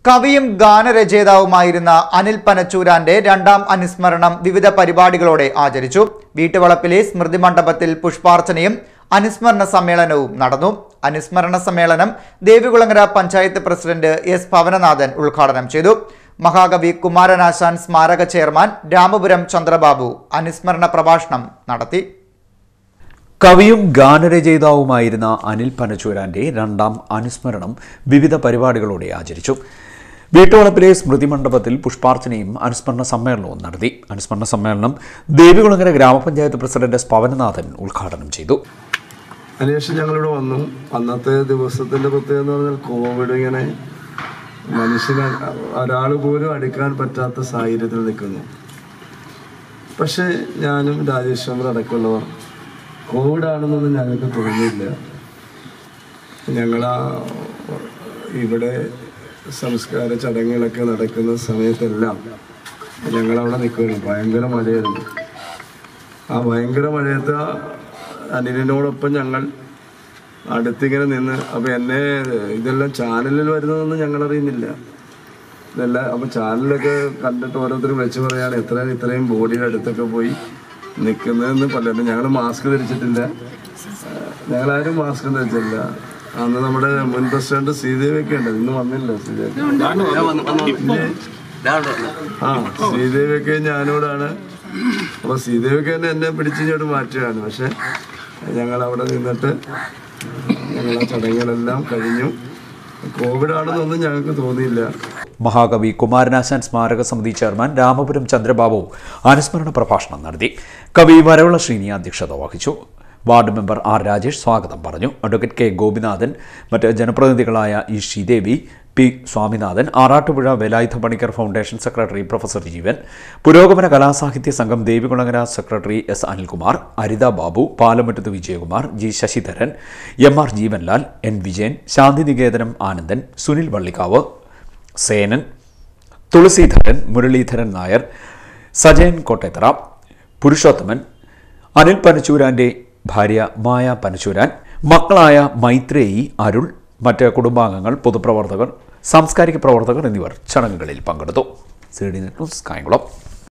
കവിയും ഗാനരചയിതാവുമായിരുന്ന അനിൽ പനച്ചൂരാന്റെ രണ്ടാം അനുസ്മരണം വിവിധ പരിപാടികളോടെ ആചരിച്ചു വീട്ടുവളപ്പിലെ സ്മൃതി മണ്ഡപത്തിൽ പുഷ്പാർച്ചനയും അനുസ്മരണ സമ്മേളനവും നടന്നു അനുസ്മരണ സമ്മേളനം ദേവികുളങ്ങര പഞ്ചായത്ത് പ്രസിഡന്റ് എസ് ഭവനനാഥൻ ഉദ്ഘാടനം ചെയ്തു മഹാകവി കുമാരനാശാൻ സ്മാരക ചെയർമാൻ രാമപുരം ചന്ദ്രബാബു അനുസ്മരണ പ്രഭാഷണം നടത്തി കവിയും ഗാനരചയിതാവുമായിരുന്ന അനിൽ പനച്ചൂരാന്റെ രണ്ടാം അനുസ്മരണം വിവിധ പരിപാടികളോടെ ആചരിച്ചു വീട്ടുവളപ്പിലെ സ്മൃതി മണ്ഡപത്തിൽ പുഷ്പാർച്ചനയും അനുസ്മരണ സമ്മേളനവും നടത്തി അനുസ്മരണ സമ്മേളനം ദേവികുളങ്ങര ഗ്രാമപഞ്ചായത്ത് പ്രസിഡന്റ് എസ് പവനനാഥൻ ഉദ്ഘാടനം ചെയ്തു അതിനുശേഷം ഞങ്ങളിവിടെ വന്നു അന്നത്തെ ദിവസത്തിന്റെ പ്രത്യേകത എന്ന് പറഞ്ഞാൽ കോവിഡ് ഇങ്ങനെ മനുഷ്യന് ഒരാൾ പോലും അടുക്കാൻ പറ്റാത്ത സാഹചര്യത്തിൽ നിൽക്കുന്നു പക്ഷേ ഞാനും രാജേശ്വരൻ അടക്കമുള്ളവർ കോവിഡ് ആണെന്നൊന്നും ഞങ്ങൾക്ക് തോന്നിയില്ല ഞങ്ങളാ ഇവിടെ സംസ്കാര ചടങ്ങുകളൊക്കെ നടക്കുന്ന സമയത്തെല്ലാം ഞങ്ങളവിടെ നിൽക്കുകയാണ് ഭയങ്കര മഴയായിരുന്നു ആ ഭയങ്കര മഴയത്ത് ആ അനിലിനോടൊപ്പം ഞങ്ങൾ അടുത്തിങ്ങനെ നിന്ന് അപ്പൊ എന്നെ ഇതെല്ലാം ചാനലിൽ വരുന്നതൊന്നും ഞങ്ങൾ അറിയുന്നില്ല ഇതെല്ലാം അപ്പൊ ചാനലൊക്കെ കണ്ടിട്ട് ഓരോരുത്തർ വെച്ച് പറയാണ് എത്ര ഇത്രയും ബോഡിയുടെ അടുത്തൊക്കെ പോയി നിൽക്കുന്നതെന്ന് പലരും ഞങ്ങൾ മാസ്ക് ധരിച്ചിട്ടില്ല ഞങ്ങളാരും മാസ്ക് ധരിച്ചില്ല അന്ന് നമ്മുടെ മുൻ പ്രസിഡന്റ് ശ്രീദേവിയൊക്കെ ഉണ്ട് ഇന്ന് വന്നില്ല ശ്രീദേവി ആ ശ്രീദേവിയൊക്കെ ഞാനോടാണ് അപ്പൊ ശ്രീദേവിയൊക്കെ തന്നെ എന്നെ പിടിച്ചിങ്ങോട്ട് മാറ്റുകയാണ് പക്ഷെ ഞങ്ങൾ അവിടെ നിന്നിട്ട് ഞങ്ങൾ ആ ചടങ്ങുകളെല്ലാം കഴിഞ്ഞു കോവിഡ് ആണെന്നൊന്നും ഞങ്ങൾക്ക് തോന്നിയില്ല മഹാകവി കുമാരനാശാൻ സ്മാരക സമിതി ചെയർമാൻ രാമപുരം ചന്ദ്രബാബു അനുസ്മരണ പ്രഭാഷണം നടത്തി കവി വരവള ശ്രീനി അധ്യക്ഷത വഹിച്ചു വാർഡ് മെമ്പർ ആർ രാജേഷ് സ്വാഗതം പറഞ്ഞു അഡ്വക്കേറ്റ് കെ ഗോപിനാഥൻ മറ്റ് ജനപ്രതിനിധികളായ E Sreedevi P Swaminathan Arattupuzha Velayudha Panicker foundation secretary professor Jeevan Purogamana Kalasahithya Sangham Devikulangara secretary S Anilkumar Aritha Babu Palamuttathu Vijayakumar G Sasidharan M R Jeevanlal N Vijayan Santhiniketanam Anandan Sunil Vallikkavu Senan Thulaseedharan Muraleedharan Nair Sajayan Kottethara Purushothaman Anil പനച്ചൂരാന്റെ ഭാര്യ മായ പനച്ചൂരാൻ മക്കളായ മൈത്രേയി അരുൾ മറ്റ് കുടുംബാംഗങ്ങൾ പൊതുപ്രവർത്തകർ സാംസ്കാരിക പ്രവർത്തകർ എന്നിവർ ചടങ്ങുകളിൽ പങ്കെടുത്തു C D net news Kayamkulam